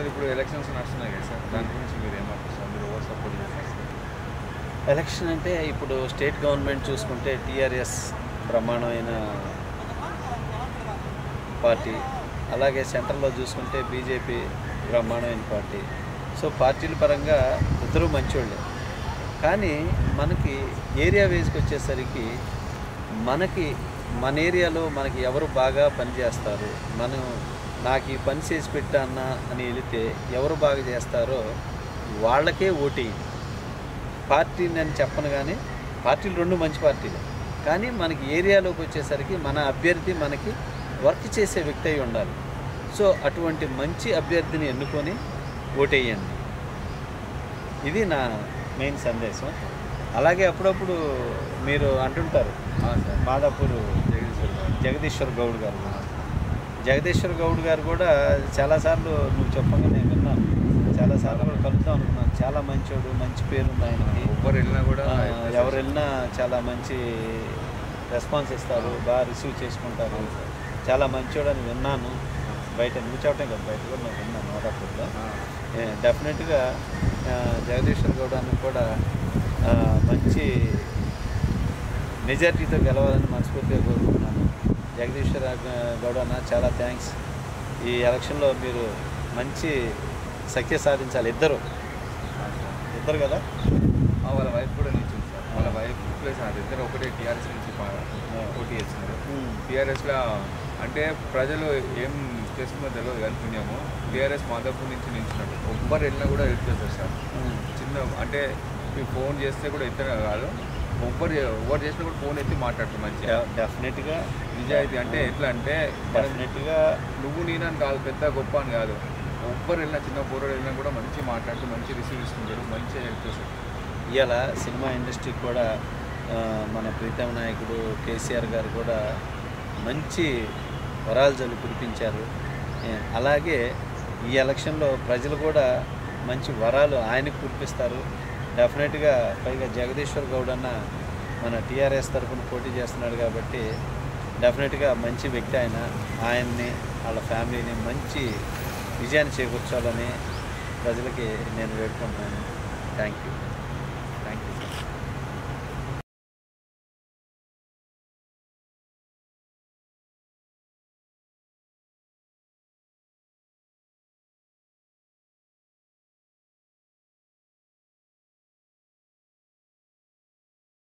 Sir ఇప్పుడు elections నడుస్తున్నాయి కదా సార్ దాని గురించి మీరు ఏమంటారు మీరు ఎవరు సపోర్ట్ చేస్తారు ఎలక్షన్ అంటే ఇప్పుడు స్టేట్ గవర్నమెంట్ చూసుకుంటే టీఆర్ఎస్ బ్రహ్మాండమైన పార్టీ అలాగే సెంట్రల్లో చూసుకుంటే బీజేపీ బ్రహ్మాండమైన పార్టీ సో పార్టీల పరంగా ఇద్దరూ మంచోళ్ళే కానీ మనకి ఏరియా వేస్కి వచ్చేసరికి మనకి మన ఏరియాలో మనకి ఎవరు బాగా పనిచేస్తారు మనం నాకు ఈ పని చేసి పెట్టా అన్న అని వెళితే ఎవరు బాగా చేస్తారో వాళ్ళకే ఓటేయండి పార్టీ నేను చెప్పను కానీ పార్టీలు రెండు మంచి పార్టీలు కానీ మనకి ఏరియాలోకి వచ్చేసరికి మన అభ్యర్థి మనకి వర్క్ చేసే వ్యక్తి అయి ఉండాలి సో అటువంటి మంచి అభ్యర్థిని ఎన్నుకొని ఓటేయండి ఇది నా మెయిన్ సందేశం అలాగే అప్పుడప్పుడు మీరు అంటుంటారు సార్ మాదాపూర్ జగదీశ్వర్ గారు జగదీశ్వర్ గౌడ్ గారు జగదీశ్వర్ గౌడ్ గారు కూడా చాలాసార్లు నువ్వు చెప్పగా నేను విన్నాను చాలాసార్లు కూడా కలుద్దాం అనుకున్నాను చాలా మంచోడు మంచి పేరు ఉంది ఆయనకి ఎవ్వరు వెళ్ళినా కూడా ఆ, ఎవరు వెళ్ళినా చాలా మంచి రెస్పాన్స్ ఇస్తారు బాగా రిసీవ్ చేసుకుంటారు చాలా మంచోడు అని విన్నాను బయట నువ్వు చెప్పడం కదా బయట కూడా నేను విన్నాను మాదాపూర్లో ఆ, డెఫినెట్గా జగదీశ్వర్ గౌడ్ అన్న కూడా ఆ, మంచి మెజార్టీతో గెలవాలని మనస్ఫూర్తిగా కోరుకుంటున్నాను జగదీశ్వర గౌడ్ అన్న చాలా థ్యాంక్స్ ఈ ఎలక్షన్లో మీరు మంచి సక్సెస్ సాధించాలి ఇద్దరు ఆ, సార్. ఇద్దరు కదా ఆ, వాళ్ళ వైఫ్ కూడా నిల్చుంది సార్ వాళ్ళ వైఫ్ ప్లస్ అది ఇద్దరు ఒకటే టీఆర్ఎస్ నుంచి పా- పోటీ చేస్తున్నారు టీఆర్ఎస్లో అంటే ప్రజలు ఏం చేస్తుందో తెలియదు కానీ పుణ్యము టీఆర్ఎస్ మాదాపూర్ నుంచి నిల్చున్నారు ఒక్కరు వెళ్ళినా కూడా హెల్ప్ చేస్తారు సార్ చిన్న అంటే మీరు ఫోన్ చేస్తే కూడా ఎత్తనే కాదు ఒక్కరు ఎవరు చేసినా కూడా ఫోన్ ఎత్తి మాట్లాడతారు మంచిగా డెఫినెట్గా నిజాయితీ అంటే ఎట్లా అంటే మనం డెఫినెట్గా నువ్వు నేనని కాదు పెద్ద గొప్ప అని కాదు ఒక్కరు వెళ్ళినా చిన్న పోరాడు వెళ్ళినా కూడా మంచి మాట్లాడుతూ మంచి రిసీవ్ ఇస్తుంటాడు మంచిగా హెల్ప్ చేస్తాడు ఇవాళ సినిమా ఇండస్ట్రీకి కూడా ఆ, మన ప్రీతం నాయకుడు కేసీఆర్ గారు కూడా మంచి వరాలు జల్లు కురిపించారు ఏ, అలాగే ఈ ఎలక్షన్లో ప్రజలు కూడా మంచి వరాలు ఆయనకు కురిపిస్తారు డెఫినెట్గా పైగా జగదీశ్వర్ గౌడ్ అన్న మన టీఆర్ఎస్ తరఫున పోటీ చేస్తున్నాడు కాబట్టి డెఫినెట్గా మంచి వ్యక్తి ఆయన ఆయన్ని వాళ్ళ ఫ్యామిలీని మంచి విజయాన్ని చేకూర్చాలని ప్రజలకి నేను వేడుకుంటున్నాను థ్యాంక్ యూ